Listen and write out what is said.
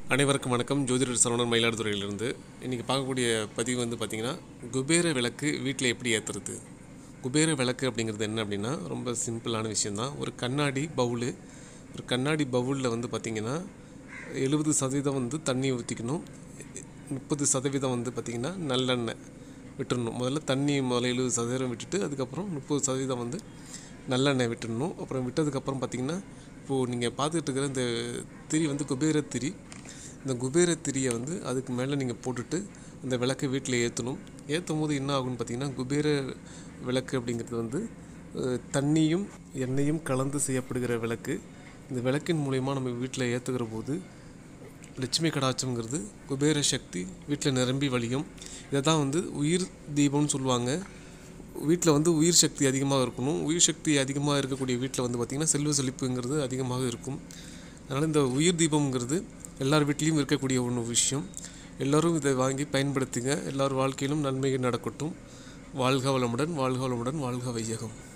அனைவருக்கும் வணக்கம் ஜோதிடர் சரவணன் மயிலாடுதுறையிலிருந்து இன்றைக்கி பார்க்கக்கூடிய பதிவு வந்து பார்த்திங்கன்னா குபேர விளக்கு வீட்டில் எப்படி ஏற்றுறது குபேர விளக்கு அப்படிங்கிறது என்ன அப்படின்னா ரொம்ப சிம்பிளான விஷயந்தான் ஒரு கண்ணாடி பவுலு ஒரு கண்ணாடி பவுலில் வந்து பார்த்திங்கன்னா எழுபது சதவீதம் வந்து தண்ணி ஊற்றிக்கணும் முப்பது சதவீதம் வந்து பார்த்திங்கன்னா நல்லெண்ணெய் விட்டுறணும் முதல்ல தண்ணி முதல்ல எழுபது சதவீதம் விட்டுட்டு அதுக்கப்புறம் முப்பது சதவீதம் வந்து நல்லெண்ணெய் விட்டுடணும் அப்புறம் விட்டதுக்கப்புறம் பார்த்திங்கன்னா இப்போது நீங்கள் பார்த்துட்டு இருக்கிற இந்த திரி வந்து குபேர திரி இந்த குபேர திரியை வந்து அதுக்கு மேலே நீங்கள் போட்டுட்டு அந்த விளக்கை வீட்டில் ஏற்றணும் ஏற்றும் போது என்ன ஆகும்னு பார்த்தீங்கன்னா குபேர விளக்கு அப்படிங்கிறது வந்து அஹ், தண்ணியும் எண்ணெயும் கலந்து செய்யப்படுகிற விளக்கு இந்த விளக்கின் மூலயமா நம்ம வீட்டில் ஏற்றுகிற போது லட்சுமி கடாட்சம்ங்கிறது குபேர சக்தி வீட்டில் நிரம்பி வழியும் இதை தான் வந்து உயிர் தீபம்னு சொல்லுவாங்க வீட்டில் வந்து உயிர் சக்தி அதிகமாக இருக்கணும் உயிர் சக்தி அதிகமாக இருக்கக்கூடிய வீட்டில் வந்து பார்த்திங்கன்னா செல்வ செழிப்புங்கிறது அதிகமாக இருக்கும் அதனால் இந்த உயிர் தீபம்ங்கிறது எல்லார் வீட்லேயும் இருக்கக்கூடிய ஒன்று விஷயம் எல்லோரும் இதை வாங்கி பயன்படுத்துங்க எல்லார் வாழ்க்கையிலும் நன்மைகள் நடக்கட்டும் வாழ்க வளமுடன் வாழ்க வளமுடன் வாழ்க வையகம்